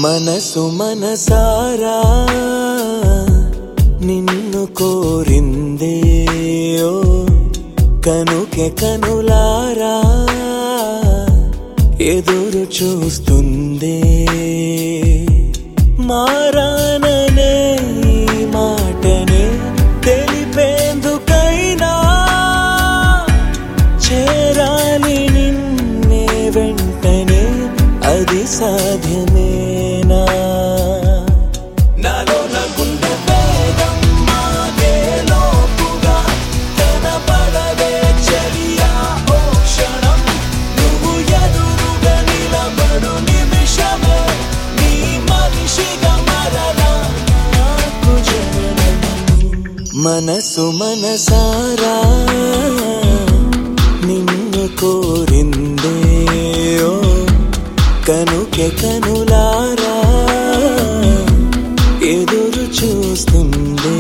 మనసు మనసారా నిన్ను కోరిందే ఓ కనుకె కనులారా ఎదురు చూస్తుందే మారాననే ఈ మాటనే తెలిపేందుకైనా చేరాలి నిన్నే వెంటనే అది సాధ్యమేనా నాలో నా గుండె వేగం మాగే లోపుగా కనపడవే చలియా ఓ క్షణం నువ్వు ఎదురుగా నిలబడు నిమిషమే నీ మనిషిగా మరలా నాకు జననం మనసు మనసారా నిన్ను కోరిందే ఓ కనుకె కనులారా ఎదురు చూస్తుందే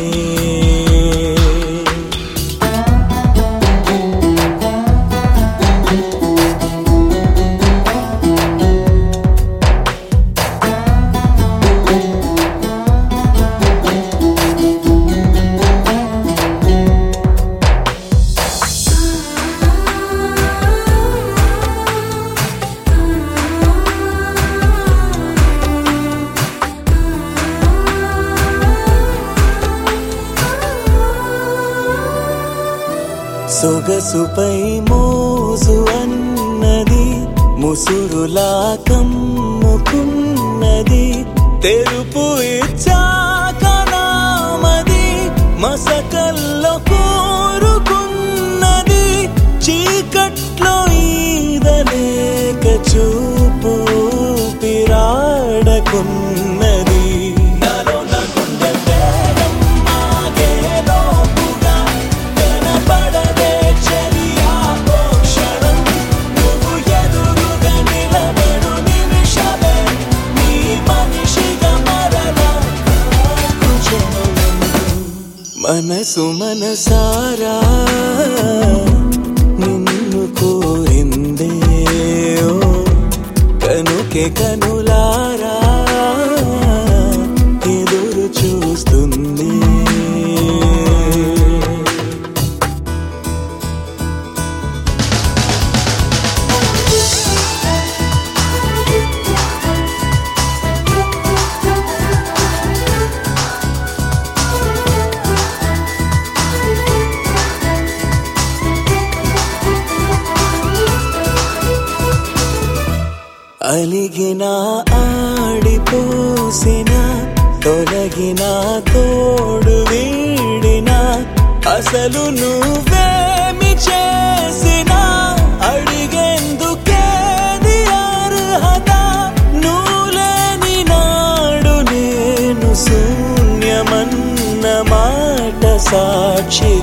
సొగసుపై మోజు అన్నది ముసురులా కమ్ముకున్నది తెరుపు ఇచ్చాక నామది మసకల్లో కోరుకున్నది చీకట్లో ఈదలేక చూపు పిరాడకున్నది నాలో నా గుండె వేగం మాగే లోపుగా కనపడదే చలియా ఓ క్షణం నువ్వు ఎదురుగా నిలబడు నిమిషమే నీ మనిషిగా మరలా నాకు జననం. మనసు మనసారా నిన్ను కోరిందే ఓ కనుకే కనులారా ఎదురు చూస్తుంది అలిగిన ఆడిపోసిన తొలగిన తోడు వీడిన అసలు నువ్వేమి చేసిన అడిగేందుకేది అర్హత నువ్వులేని నాడు నేను శూన్యమన్న మాట సాక్షి